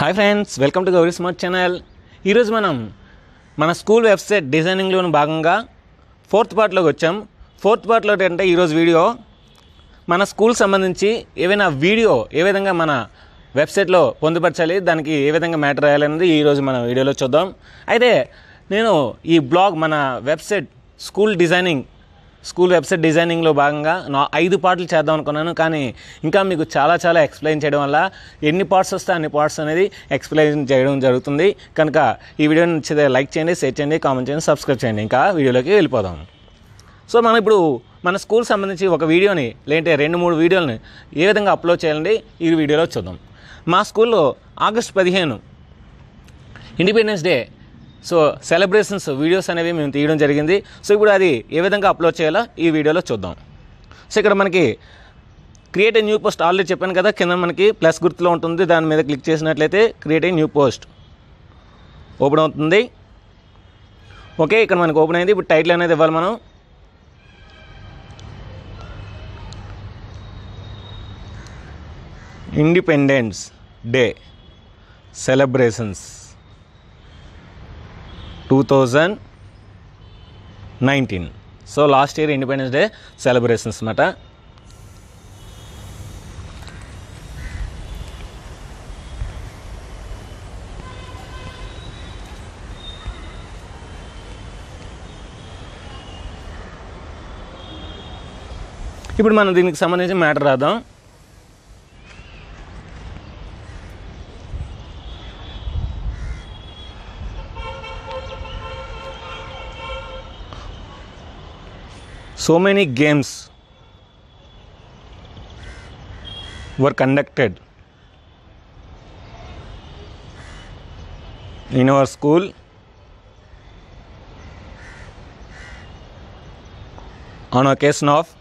hi friends welcome to Gauri smart channel ఈరోజు మనం మన స్కూల్ వెబ్సైట్ డిజైనింగ్లోని భాగంగా ఫోర్త్ పార్ట్లోకి వచ్చాం ఫోర్త్ పార్ట్లో అంటే ఈరోజు వీడియో మన స్కూల్ సంబంధించి ఏవైనా వీడియో ఏ విధంగా మన వెబ్సైట్లో పొందుపరచాలి దానికి ఏ విధంగా మ్యాటర్ రాయాలనేది ఈరోజు మన వీడియోలో చూద్దాం అయితే నేను ఈ బ్లాగ్ మన website school designing school website డిజైనింగ్లో భాగంగా నా ఐదు పార్ట్లు చేద్దాం అనుకున్నాను కానీ ఇంకా మీకు చాలా చాలా ఎక్స్ప్లెయిన్ చేయడం వల్ల ఎన్ని పార్ట్స్ వస్తే అన్ని పార్ట్స్ అనేది ఎక్స్ప్లెయిన్ చేయడం జరుగుతుంది కనుక ఈ వీడియోని నచ్చితే లైక్ చేయండి షేర్ చేయండి కామెంట్ చేయండి సబ్స్క్రైబ్ చేయండి ఇంకా వీడియోలోకి వెళ్ళిపోదాం సో మనం ఇప్పుడు మన స్కూల్ సంబంధించి ఒక వీడియోని లేదంటే రెండు మూడు వీడియోలని ఏ విధంగా అప్లోడ్ చేయాలండి ఈ వీడియోలో చూద్దాం మా స్కూల్లో ఆగస్ట్ పదిహేను independence day so celebrations videos అనేవి మేము తీయడం జరిగింది సో ఇప్పుడు అది ఏ విధంగా అప్లోడ్ చేయాలో ఈ వీడియోలో చూద్దాం సో ఇక్కడ మనకి create a new post already చెప్పాను కదా కింద మనకి ప్లస్ గుర్తులో ఉంటుంది దాని మీద క్లిక్ చేసినట్లయితే create a new post open అవుతుంది ఓకే ఇక్కడ మనకి ఓపెన్ అయింది ఇప్పుడు టైటిల్ అనేది ఇవ్వాలి మనం independence day celebrations two thousand nineteen so last year independence day celebrations అన్నమాట ఇప్పుడు మనం దీనికి సంబంధించి మ్యాటర్ రాద్దాం so many games were conducted in our school on occasion of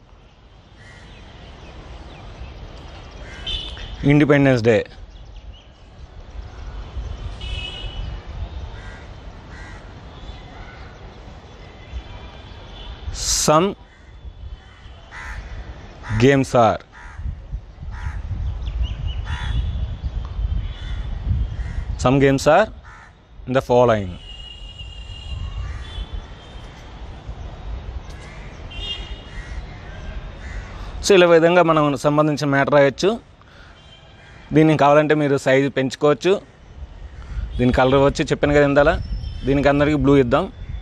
independence day some games are some games are the following so ఇలా విధంగా మనం సంబంధించిన మ్యాటర్ రాయొచ్చు దీన్ని కావాలంటే మీరు సైజు పెంచుకోవచ్చు దీని కలర్ వచ్చి చెప్పాను కదా ఇందాల దీనికి అందరికీ బ్లూ ఇద్దాం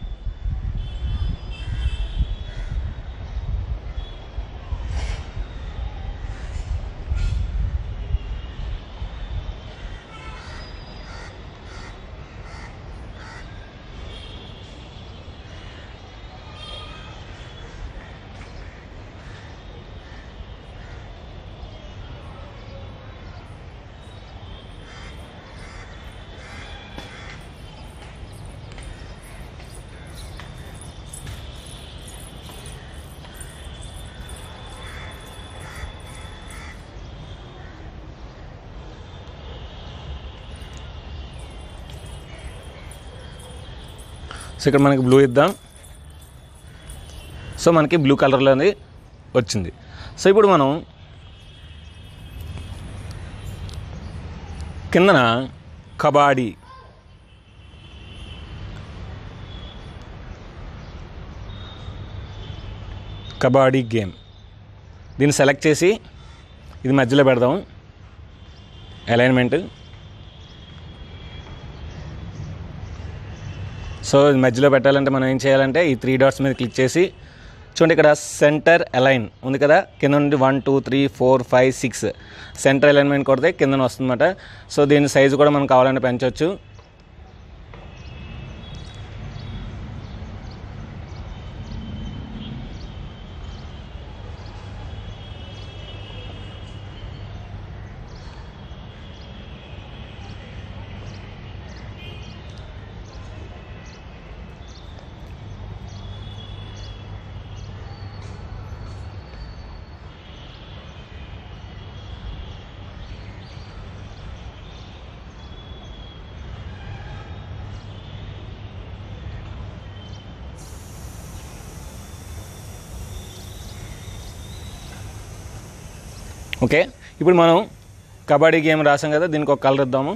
సో ఇక్కడ మనకి బ్లూ ఇద్దాం సో మనకి బ్లూ కలర్లో అనేది వచ్చింది సో ఇప్పుడు మనం కిందన కబాడీ కబాడీ గేమ్ దీన్ని సెలెక్ట్ చేసి ఇది మధ్యలో పెడదాం అలైన్మెంట్ సో ఇది మధ్యలో పెట్టాలంటే మనం ఏం చేయాలంటే ఈ త్రీ డాట్స్ మీద క్లిక్ చేసి చూడండి ఇక్కడ సెంటర్ అలైన్ ఉంది కదా కింద నుండి one two three four five six centre alignment కొడితే కింద వస్తుందన్నమాట సో దీని సైజు కూడా మనం కావాలంటే పెంచవచ్చు ఓకే ఇప్పుడు మనం కబడ్డీ గేమ్ రాసాం కదా దీనికి ఒక కలర్ ఇద్దాము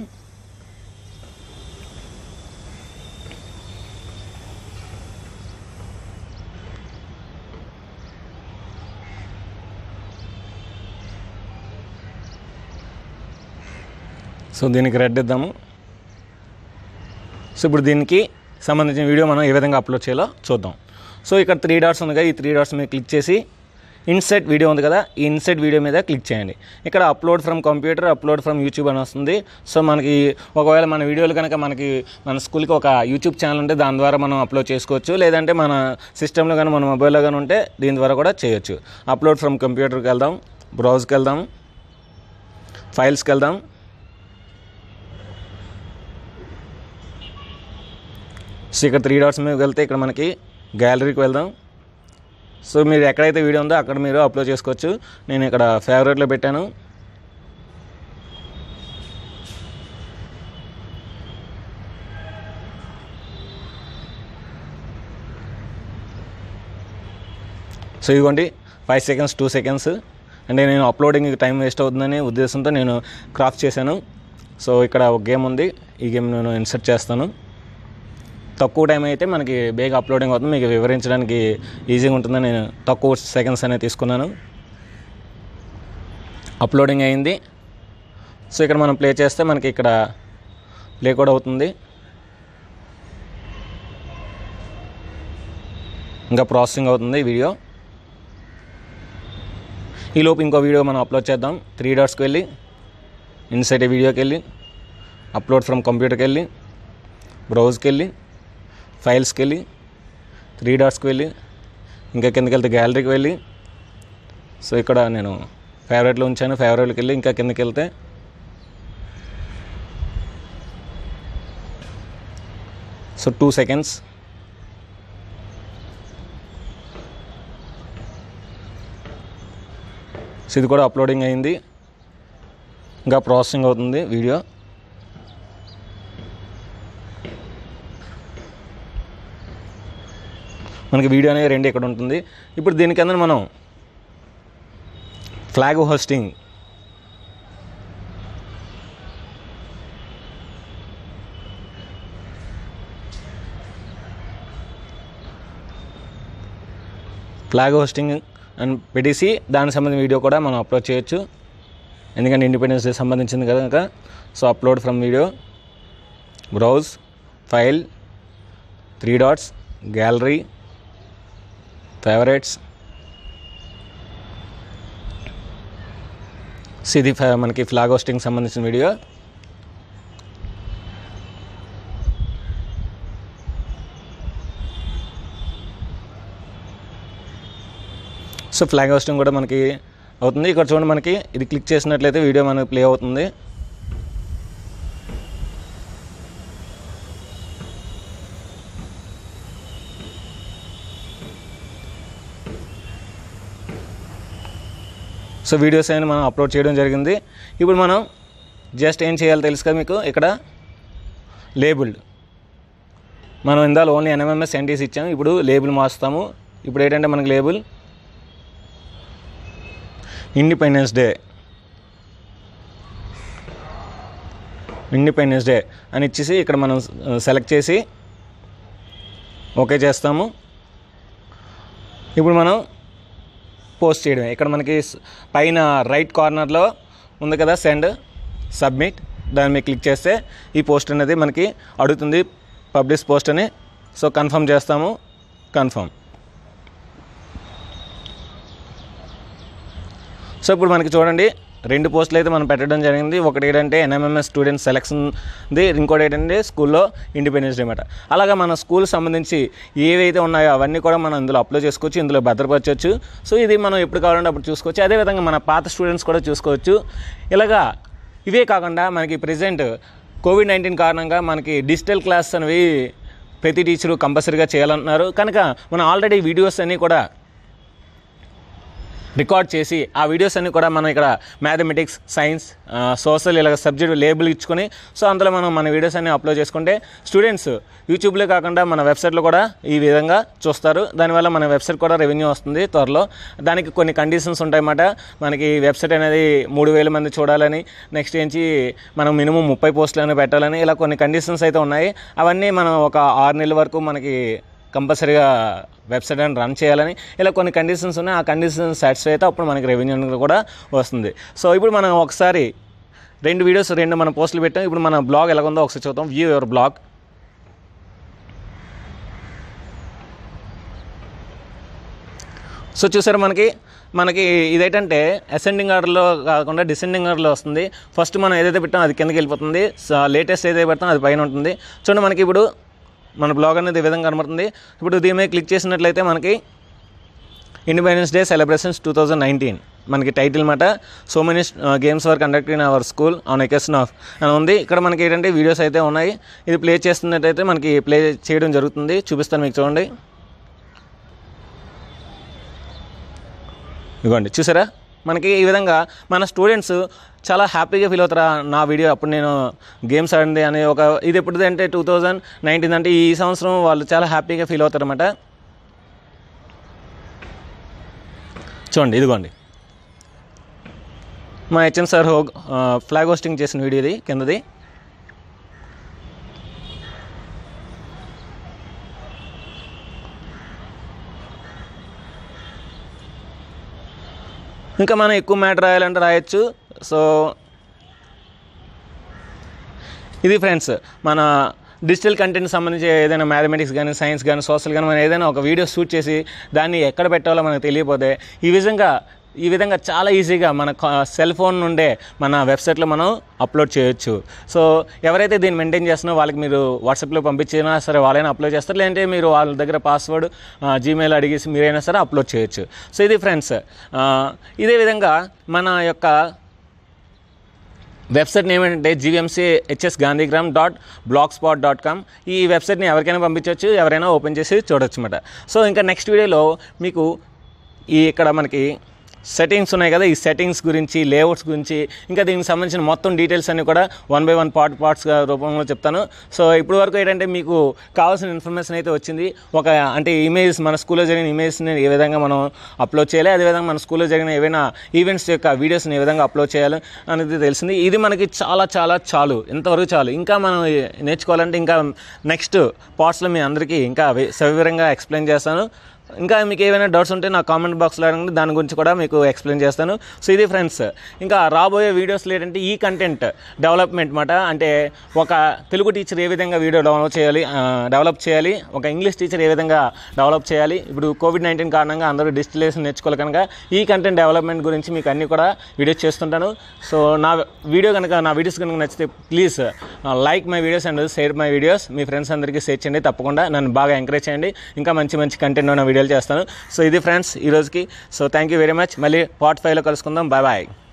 సో దీనికి రెడ్ ఇద్దాము సో ఇప్పుడు దీనికి సంబంధించిన వీడియో మనం ఏ విధంగా అప్లోడ్ చేయాలో చూద్దాం సో ఇక్కడ త్రీ డాట్స్ ఉంది కదా ఈ త్రీ డాట్స్ మీద క్లిక్ చేసి ఇన్సెట్ వీడియో ఉంది కదా ఈ ఇన్సెట్ వీడియో మీద క్లిక్ చేయండి ఇక్కడ upload from computer upload from YouTube అని వస్తుంది సో మనకి ఒకవేళ మన వీడియోలు కనుక మనకి మన స్కూల్కి ఒక యూట్యూబ్ ఛానల్ ఉంటే దాని ద్వారా మనం అప్లోడ్ చేసుకోవచ్చు లేదంటే మన సిస్టంలో కానీ మన మొబైల్లో కానీ ఉంటే దీని ద్వారా కూడా చేయొచ్చు అప్లోడ్ ఫ్రమ్ కంప్యూటర్కి వెళ్దాం బ్రౌజ్కి వెళ్దాం ఫైల్స్కి వెళ్దాం సో ఇక్కడ త్రీ డాట్స్ మీద వెళ్తే ఇక్కడ మనకి గ్యాలరీకి వెళ్దాం సో మీరు ఎక్కడైతే వీడియో ఉందో అక్కడ మీరు అప్లోడ్ చేసుకోవచ్చు నేను ఇక్కడ ఫేవరెట్లో పెట్టాను సో ఇదిగోండి ఫైవ్ సెకండ్స్ టూ సెకండ్స్ అంటే నేను అప్లోడింగ్ టైం వేస్ట్ అవుతుందనే ఉద్దేశంతో నేను క్రాఫ్ట్ చేశాను సో ఇక్కడ ఒక గేమ్ ఉంది ఈ గేమ్ నేను ఇన్సర్ట్ చేస్తాను తక్కువ టైం అయితే మనకి బేగా అప్లోడింగ్ అవుతుంది మీకు వివరించడానికి ఈజీగా ఉంటుందని నేను తక్కువ సెకండ్స్ అనేది తీసుకున్నాను అప్లోడింగ్ అయింది సో ఇక్కడ మనం ప్లే చేస్తే మనకి ఇక్కడ ప్లే కూడా అవుతుంది ఇంకా ప్రాసెసింగ్ అవుతుంది ఈ వీడియో ఈలోపు ఇంకో వీడియో మనం అప్లోడ్ చేద్దాం త్రీ డాట్స్కి వెళ్ళి ఇన్సైట్ వీడియోకి వెళ్ళి అప్లోడ్ ఫ్రమ్ కంప్యూటర్కి వెళ్ళి బ్రౌజ్కి వెళ్ళి ఫైల్స్కి వెళ్ళి త్రీ డాట్స్కి వెళ్ళి ఇంకా కిందకి వెళ్తే గ్యాలరీకి వెళ్ళి సో ఇక్కడ నేను ఫేవరెట్లో ఉంచాను ఫేవరెట్కి వెళ్ళి ఇంకా కిందకి వెళ్తే సో టూ సెకండ్స్ సో ఇది కూడా అప్లోడింగ్ అయింది ఇంకా ప్రాసెసింగ్ అవుతుంది వీడియో మనకి వీడియో అనేది రెండు ఇక్కడ ఉంటుంది ఇప్పుడు దీనికన్నా మనం ఫ్లాగ్ హోస్టింగ్ ఫ్లాగ్ హోస్టింగ్ అని పెట్టేసి దానికి సంబంధించిన వీడియో కూడా మనం అప్లోడ్ చేయొచ్చు ఎందుకంటే ఇండిపెండెన్స్ డే సంబంధించింది కనుక so upload from video browse file three dots gallery favourites so ఇది ఫ- మనకి ఫ్లాగ్ హోస్టింగ్ సంబంధించిన వీడియో సో ఫ్లాగ్ హోస్టింగ్ కూడా మనకి అవుతుంది ఇక్కడ చూడండి మనకి ఇది క్లిక్ చేసినట్లయితే వీడియో మనకి ప్లే అవుతుంది సో వీడియోస్ అయినా మనం అప్లోడ్ చేయడం జరిగింది ఇప్పుడు మనం జస్ట్ ఏం చేయాలో తెలుసు కదా మీకు ఇక్కడ లేబుల్డ్ మనం ఇందాక ఓన్లీ ఎన్ఎంఎంఎస్ ఎన్టీస్ ఇచ్చాము ఇప్పుడు లేబుల్ మార్చుతాము ఇప్పుడు ఏంటంటే మనకి label independence day independence day అని ఇచ్చేసి ఇక్కడ మనం సెలెక్ట్ చేసి ఓకే చేస్తాము ఇప్పుడు మనం పోస్ట్ చేయడమే ఇక్కడ మనకి స్- పైన రైట్ కార్నర్లో ఉంది కదా సెండ్ సబ్మిట్ దాని మీద క్లిక్ చేస్తే ఈ పోస్ట్ అనేది మనకి అడుగుతుంది పబ్లిష్ పోస్ట్ అని సో కన్ఫర్మ్ చేస్తాము కన్ఫర్మ్ సో ఇప్పుడు మనకి చూడండి రెండు పోస్టులు అయితే మనం పెట్టడం జరిగింది ఒకటి ఏంటంటే ఎన్ఎంఎంఎస్ స్టూడెంట్ సెలక్షన్ది ఇంకోటి ఏంటంటే స్కూల్లో ఇండిపెండెన్స్ డే అనమాట అలాగా మన స్కూల్ సంబంధించి ఏవైతే ఉన్నాయో అవన్నీ కూడా మనం ఇందులో అప్లోడ్ చేసుకోవచ్చు ఇందులో భద్రపరచవచ్చు సో ఇది మనం ఎప్పుడు కావాలంటే అప్పుడు చూసుకోవచ్చు అదేవిధంగా మన పాత స్టూడెంట్స్ కూడా చూసుకోవచ్చు ఇలాగా ఇవే కాకుండా మనకి ప్రజెంట్ కోవిడ్ నైన్టీన్ కారణంగా మనకి డిజిటల్ క్లాస్ అనేవి ప్రతి టీచరు కంపల్సరీగా చేయాలంటున్నారు కనుక మనం ఆల్రెడీ వీడియోస్ అన్నీ కూడా రికార్డ్ చేసి ఆ వీడియోస్ అన్ని కూడా మనం ఇక్కడ మ్యాథమెటిక్స్ సైన్స్ సోషల్ ఇలా సబ్జెక్ట్ లేబుల్ ఇచ్చుకొని సో అందులో మనం మన వీడియోస్ అన్ని అప్లోడ్ చేసుకుంటే స్టూడెంట్స్ యూట్యూబ్లో కాకుండా మన వెబ్సైట్లో కూడా ఈ విధంగా చూస్తారు దానివల్ల మన వెబ్సైట్ కూడా రెవెన్యూ వస్తుంది త్వరలో దానికి కొన్ని కండిషన్స్ ఉంటాయన్నమాట మనకి వెబ్సైట్ అనేది మూడు వేల మంది చూడాలని నెక్స్ట్ ఏంచి మనం మినిమం ముప్పై పోస్టులు అనేవి పెట్టాలని ఇలా కొన్ని కండిషన్స్ అయితే ఉన్నాయి అవన్నీ మనం ఒక ఆరు నెలల వరకు మనకి కంపల్సరీగా వెబ్సైట్ అని రన్ చేయాలని ఇలా కొన్ని కండిషన్స్ ఉన్నాయి ఆ కండిషన్స్ సాటిస్ఫై అయితే అప్పుడు మనకి రెవెన్యూ అనేది కూడా వస్తుంది సో ఇప్పుడు మనం ఒకసారి రెండు వీడియోస్ రెండు మన పోస్టులు పెట్టాం ఇప్పుడు మన బ్లాగ్ ఎలా ఉందో ఒకసారి చూద్దాం వ్యూ యువర్ బ్లాగ్ సో చూసారు మనకి మనకి ఇదేంటంటే అసెండింగ్ ఆర్డర్లో కాకుండా డిసెండింగ్ ఆర్డర్లో వస్తుంది ఫస్ట్ మనం ఏదైతే పెట్టామో అది కిందకి వెళ్ళిపోతుంది లేటెస్ట్ ఏదైతే పెడతామో అది పైన ఉంటుంది చూడండి మనకి ఇప్పుడు మన బ్లాగ్ అనేది ఈ విధంగా కనబడుతుంది ఇప్పుడు దీని మీద క్లిక్ చేసినట్లయితే మనకి independence day celebrations two thousand nineteen మనకి టైటిల్ మాట so many games were conduct in our school on occasion of అని ఉంది ఇక్కడ మనకి ఏంటంటే వీడియోస్ అయితే ఉన్నాయి ఇది ప్లే చేస్తున్నట్టయితే మనకి ప్లే చేయడం జరుగుతుంది చూపిస్తాను మీకు చూడండి ఇదిగోండి చూసారా మనకి ఈ విధంగా మన స్టూడెంట్స్ చాలా హ్యాపీగా ఫీల్ అవుతారా నా వీడియో అప్పుడు నేను గేమ్స్ ఆడింది అనే ఒక ఇది ఎప్పుడుది అంటే టూ థౌజండ్ నైన్టీన్ అంటే ఈ సంవత్సరం వాళ్ళు చాలా హ్యాపీగా ఫీల్ అవుతారన్నమాట చూడండి ఇదిగోండి మా హెచ్ఎం సార్ హో ఫ్లాగ్ హోస్టింగ్ చేసిన వీడియో ఇది కిందది ఇంకా మనం ఎక్కువ మ్యాటర్ రాయాలంటే రాయొచ్చు సో ఇది ఫ్రెండ్స్ మన డిజిటల్ కంటెంట్ సంబంధించి ఏదైనా మ్యాథమెటిక్స్ కానీ సైన్స్ కానీ సోషల్ కానీ మనం ఏదైనా ఒక వీడియో షూట్ చేసి దాన్ని ఎక్కడ పెట్టాలో మనకు తెలియకపోతే ఈ విధంగా ఈ విధంగా చాలా ఈజీగా మన సెల్ ఫోన్ నుండే మన వెబ్సైట్లో మనం అప్లోడ్ చేయొచ్చు సో ఎవరైతే దీన్ని మెయింటైన్ చేస్తున్నారో వాళ్ళకి మీరు వాట్సాప్లో పంపించినా సరే వాళ్ళైనా అప్లోడ్ చేస్తారు లేదంటే మీరు వాళ్ళ దగ్గర పాస్వర్డ్ జీమెయిల్ అడిగేసి మీరైనా సరే అప్లోడ్ చేయొచ్చు సో ఇది ఫ్రెండ్స్ ఇదే విధంగా మన యొక్క వెబ్సైట్ నేమ్ ఏంటంటే GVMC HS Gandhigram dot blogspot dot com ఈ వెబ్సైట్ని ఎవరికైనా పంపించవచ్చు ఎవరైనా ఓపెన్ చేసి చూడొచ్చు అన్నమాట సో ఇంకా నెక్స్ట్ వీడియోలో మీకు ఈ ఇక్కడ మనకి సెట్టింగ్స్ ఉన్నాయి కదా ఈ సెట్టింగ్స్ గురించి లేఅవుట్స్ గురించి ఇంకా దీనికి సంబంధించిన మొత్తం డీటెయిల్స్ అన్ని కూడా వన్ బై వన్ పార్ట్ పార్ట్స్గా రూపంలో చెప్తాను సో ఇప్పుడు వరకు ఏంటంటే మీకు కావాల్సిన ఇన్ఫర్మేషన్ అయితే వచ్చింది ఒక అంటే ఇమేజెస్ మన స్కూల్లో జరిగిన ఇమేజ్ని ఏ విధంగా మనం అప్లోడ్ చేయాలి అదేవిధంగా మన స్కూల్లో జరిగిన ఏవైనా ఈవెంట్స్ యొక్క వీడియోస్ని ఏ విధంగా అప్లోడ్ చేయాలి అనేది తెలిసింది ఇది మనకి చాలా చాలా చాలు ఇంతవరకు చాలు ఇంకా మనం నేర్చుకోవాలంటే ఇంకా నెక్స్ట్ పార్ట్స్లో మీ అందరికీ ఇంకా వి- సవివరంగా ఎక్స్ప్లెయిన్ చేస్తాను ఇంకా మీకు ఏమైనా డౌట్స్ ఉంటే నా కామెంట్ బాక్స్లో అడగండి దాని గురించి కూడా మీకు ఎక్స్ప్లెయిన్ చేస్తాను సో ఇది ఫ్రెండ్స్ ఇంకా రాబోయే వీడియోస్లో ఏంటంటే ఈ కంటెంట్ డెవలప్మెంట్ మాట అంటే ఒక తెలుగు టీచర్ ఏ విధంగా వీడియో డెవలప్ చేయాలి ఆ, డెవలప్ చేయాలి ఒక ఇంగ్లీష్ టీచర్ ఏ విధంగా డెవలప్ చేయాలి ఇప్పుడు కోవిడ్ నైన్టీన్ కారణంగా అందరూ డిజిటలైజేషన్ నేర్చుకోవాలి కనుక ఈ కంటెంట్ డెవలప్మెంట్ గురించి మీకు అన్నీ కూడా వీడియోస్ చేస్తుంటాను సో నా వీడియో కనుక నా వీడియోస్ కనుక నచ్చితే please like my videos and share my videos మీ ఫ్రెండ్స్ అందరికీ షేర్ చేయండి తప్పకుండా నన్ను బాగా ఎంకరేజ్ చేయండి ఇంకా మంచి మంచి కంటెంట్ ఉన్న వీడియోలు చేస్తాను సో ఇది ఫ్రెండ్స్ ఈ రోజుకి so thank you very much మళ్ళీ పార్ట్ ఫైవ్లో కలుసుకుందాం బాయ్ బాయ్